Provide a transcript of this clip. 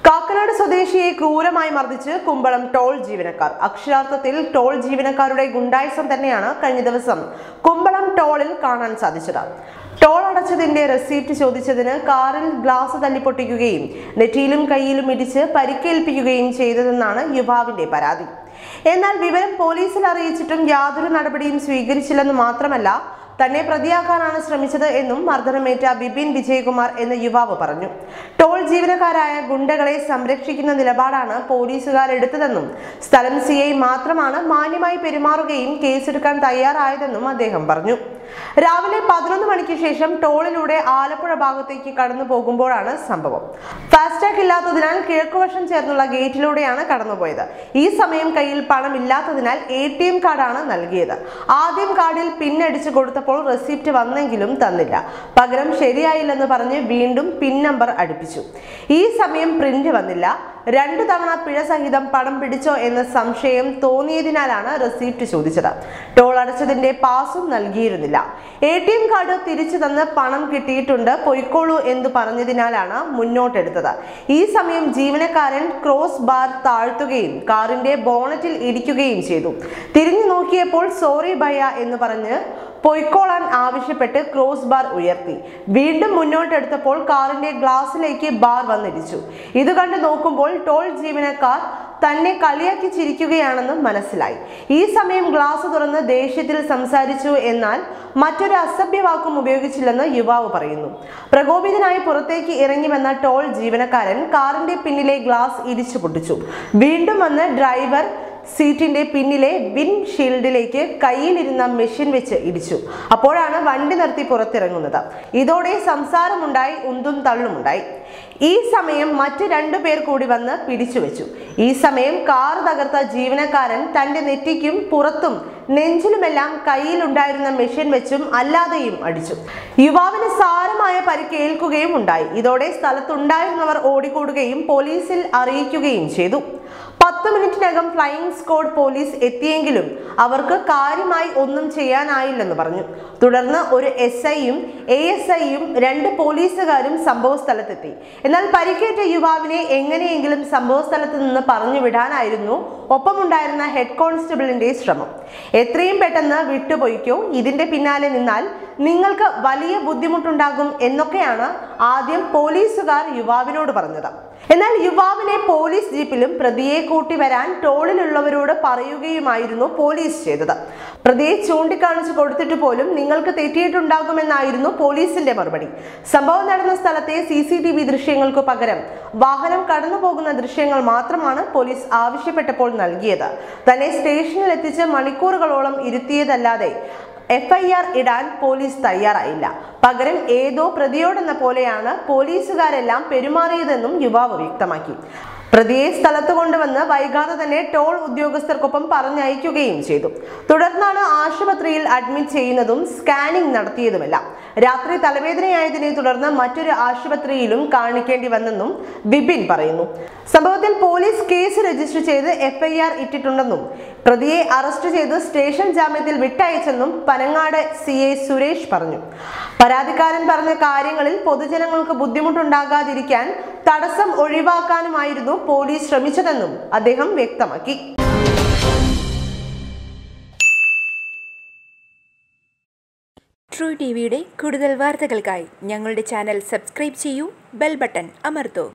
കാക്കനാട് സ്വദേശിയെ ക്രൂരമായി മർദ്ദിച്ച് കുമ്പളം ടോൾ ജീവനക്കാർ അക്ഷരാർത്ഥത്തിൽ ടോൾ ജീവനക്കാരുടെ ഗുണ്ടായിസം തന്നെയാണ് കഴിഞ്ഞ ദിവസം കുമ്പളം ടോളിൽ കാണാൻ സാധിച്ചത് ടോൾ അടച്ചതിന്റെ റെസീപ്റ്റ് ചോദിച്ചതിന് കാറിൽ ഗ്ലാസ് തല്ലിപ്പൊട്ടിക്കുകയും നെറ്റിയിലും കൈയിലും ഇടിച്ച് പരിക്കേൽപ്പിക്കുകയും ചെയ്തതെന്നാണ് യുവാവിന്റെ പരാതി എന്നാൽ വിവരം പോലീസിൽ അറിയിച്ചിട്ടും യാതൊരു നടപടിയും സ്വീകരിച്ചില്ലെന്ന് മാത്രമല്ല തന്നെ പ്രതിയാക്കാനാണ് ശ്രമിച്ചത് എന്നും മർദ്ദനമേറ്റ ബിപിൻ വിജയകുമാർ എന്ന യുവാവ് പറഞ്ഞു ടോൾ ജീവനക്കാരായ ഗുണ്ടകളെ സംരക്ഷിക്കുന്ന നിലപാടാണ് പോലീസുകാർ എടുത്തതെന്നും സ്ഥലം സി ഐ മാത്രമാണ് മാന്യമായി പെരുമാറുകയും കേസെടുക്കാൻ തയ്യാറായതെന്നും അദ്ദേഹം പറഞ്ഞു രാവിലെ പതിനൊന്ന് മണിക്ക് ശേഷം ടോളിലൂടെ ആലപ്പുഴ ഭാഗത്തേക്ക് കടന്നു പോകുമ്പോഴാണ് സംഭവം ഫാസ്ടാഗ് ഇല്ലാത്തതിനാൽ കിഴക്കുവശം ചേർന്നുള്ള ഗേറ്റിലൂടെയാണ് കടന്നുപോയത് ഈ സമയം കയ്യിൽ പണം ഇല്ലാത്തതിനാൽ എ ടി എം കാർഡാണ് നൽകിയത് ആദ്യം കാർഡിൽ പിൻ അടിച്ചു കൊടുത്തപ്പോൾ റെസിപ്റ്റ് വന്നെങ്കിലും തന്നില്ല പകരം ശരിയായില്ലെന്ന് പറഞ്ഞ് വീണ്ടും പിൻ നമ്പർ അടുപ്പിച്ചു ഈ സമയം പ്രിന്റ് വന്നില്ല രണ്ടു തവണ പിഴ സഹിതം പണം പിടിച്ചോ എന്ന സംശയം തോന്നിയതിനാലാണ് റെസിപ്റ്റ് ചോദിച്ചത് ടോൾ അടച്ചതിന്റെ പാസും നൽകിയിരുന്നില്ല എ ടി എം കാർഡ് തിരിച്ചു തന്ന് പണം കിട്ടിയിട്ടുണ്ട് പൊയ്ക്കോളൂ എന്ന് പറഞ്ഞതിനാലാണ് മുന്നോട്ടെടുത്തത് ഈ സമയം ജീവനക്കാരൻ ക്രോസ് ബാർ താഴ്ത്തുകയും കാറിന്റെ ബോണറ്റിൽ ഇടിക്കുകയും ചെയ്തു തിരിഞ്ഞു നോക്കിയപ്പോൾ സോറി ഭയ എന്ന് പറഞ്ഞ് പൊയ്ക്കോളാൻ ആവശ്യപ്പെട്ട് ക്രോസ് ബാർ ഉയർത്തി വീണ്ടും മുന്നോട്ടെടുത്തപ്പോൾ കാറിന്റെ ഗ്ലാസ്സിലേക്ക് ബാർ വന്നിടിച്ചു ഇത് കണ്ട് നോക്കുമ്പോൾ ടോൾ ജീവനക്കാർ തന്നെ കളിയാക്കി ചിരിക്കുകയാണെന്ന് മനസ്സിലായി ഈ സമയം ഗ്ലാസ് തുറന്ന് ദേഷ്യത്തിൽ സംസാരിച്ചു എന്നാൽ മറ്റൊരു അസഭ്യവാക്കും ഉപയോഗിച്ചില്ലെന്ന് യുവാവ് പറയുന്നു പ്രകോപിതനായി പുറത്തേക്ക് ഇറങ്ങി വന്ന ടോൾ ജീവനക്കാരൻ കാറിന്റെ പിന്നിലെ ഗ്ലാസ് ഇടിച്ചു പൊട്ടിച്ചു വീണ്ടും വന്ന് ഡ്രൈവർ സീറ്റിന്റെ പിന്നിലെ വിൻ ഷീൽഡിലേക്ക് കയ്യിലിരുന്ന മെഷീൻ വെച്ച് ഇടിച്ചു അപ്പോഴാണ് വണ്ടി നിർത്തി പുറത്തിറങ്ങുന്നത് ഇതോടെ സംസാരമുണ്ടായി ഉന്തും തള്ളുമുണ്ടായി ഈ സമയം മറ്റു രണ്ടു പേർ കൂടി വന്ന് പിടിച്ചു വെച്ചു ഈ സമയം കാർ തകർത്ത ജീവനക്കാരൻ തന്റെ നെറ്റിക്കും പുറത്തും നെഞ്ചിലുമെല്ലാം കയ്യിലുണ്ടായിരുന്ന മെഷീൻ വെച്ചും അല്ലാതെയും അടിച്ചു യുവാവിന് സാരമായ പരിക്കേൽക്കുകയും ഉണ്ടായി ഇതോടെ സ്ഥലത്തുണ്ടായിരുന്നവർ ഓടിക്കൂടുകയും പോലീസിൽ അറിയിക്കുകയും ചെയ്തു പത്ത് മിനിറ്റിനകം ഫ്ലൈയിങ് സ്ക്വാഡ് പോലീസ് എത്തിയെങ്കിലും അവർക്ക് കാര്യമായി ഒന്നും ചെയ്യാനായില്ലെന്ന് പറഞ്ഞു തുടർന്ന് ഒരു എസ് ഐയും എ എസ് ഐയും രണ്ട് പോലീസുകാരും സംഭവ സ്ഥലത്തെത്തി എന്നാൽ പരിക്കേറ്റ യുവാവിനെ എങ്ങനെയെങ്കിലും സംഭവ സ്ഥലത്ത് നിന്ന് പറഞ്ഞു വിടാനായിരുന്നു ഒപ്പമുണ്ടായിരുന്ന ഹെഡ് കോൺസ്റ്റബിളിന്റെ ശ്രമം എത്രയും പെട്ടെന്ന് വിട്ടുപോയിക്കോ ഇതിന്റെ പിന്നാലെ നിന്നാൽ നിങ്ങൾക്ക് വലിയ ബുദ്ധിമുട്ടുണ്ടാകും എന്നൊക്കെയാണ് ആദ്യം പോലീസുകാർ യുവാവിനോട് പറഞ്ഞത് എന്നാൽ യുവാവിനെ പോലീസ് ജീപ്പിലും പ്രതിയെ കൂട്ടി വരാൻ ടോളിലുള്ളവരോട് പറയുകയുമായിരുന്നു പോലീസ് ചെയ്തത് പ്രതിയെ ചൂണ്ടിക്കാണിച്ചു കൊടുത്തിട്ട് പോലും നിങ്ങൾക്ക് തെറ്റിയിട്ടുണ്ടാകുമെന്നായിരുന്നു പോലീസിന്റെ മറുപടി സംഭവം നടന്ന സ്ഥലത്തെ സി സി ടി വി ദൃശ്യങ്ങൾക്ക് പകരം വാഹനം കടന്നു പോകുന്ന ദൃശ്യങ്ങൾ മാത്രമാണ് പോലീസ് ആവശ്യപ്പെട്ടപ്പോൾ നൽകിയത് തന്നെ സ്റ്റേഷനിൽ എത്തിച്ച് മണിക്കൂറുകളോളം ഇരുത്തിയതല്ലാതെ എഫ് ഐ ആർ ഇടാൻ പോലീസ് തയ്യാറായില്ല പകരം ഏതോ പ്രതിയോടെന്ന പോലെയാണ് പോലീസുകാരെല്ലാം പെരുമാറിയതെന്നും യുവാവ് വ്യക്തമാക്കി പ്രതിയെ സ്ഥലത്ത് കൊണ്ടുവന്ന് വൈകാതെ തന്നെ ടോൾ ഉദ്യോഗസ്ഥർക്കൊപ്പം പറഞ്ഞയക്കുകയും ചെയ്തു തുടർന്നാണ് ആശുപത്രിയിൽ അഡ്മിറ്റ് ചെയ്യുന്നതും സ്കാനിംഗ് നടത്തിയതുമെല്ലാം രാത്രി തലവേദനയായതിനെ തുടർന്ന് മറ്റൊരു ആശുപത്രിയിലും കാണിക്കേണ്ടി വന്നെന്നും ബിപിൻ പറയുന്നു സംഭവത്തിൽ പോലീസ് കേസ് രജിസ്റ്റർ ചെയ്ത് എഫ്ഐആർ ഇട്ടിട്ടുണ്ടെന്നും പ്രതിയെ അറസ്റ്റ് ചെയ്ത് സ്റ്റേഷൻ ജാമ്യത്തിൽ വിട്ടയച്ചെന്നും പനങ്ങാട് സി എ സുരേഷ് പറഞ്ഞു പരാതിക്കാരൻ പറഞ്ഞ കാര്യങ്ങളിൽ പൊതുജനങ്ങൾക്ക് ബുദ്ധിമുട്ടുണ്ടാകാതിരിക്കാൻ തടസ്സം ഒഴിവാക്കാനുമായിരുന്നു പോലീസ് ശ്രമിച്ചതെന്നും അദ്ദേഹം വ്യക്തമാക്കി ട്രൂ ടി വിയുടെ കൂടുതൽ വാർത്തകൾക്കായി ഞങ്ങളുടെ ചാനൽ സബ്സ്ക്രൈബ് ചെയ്യൂ ബെൽ ബട്ടൺ അമർത്തൂ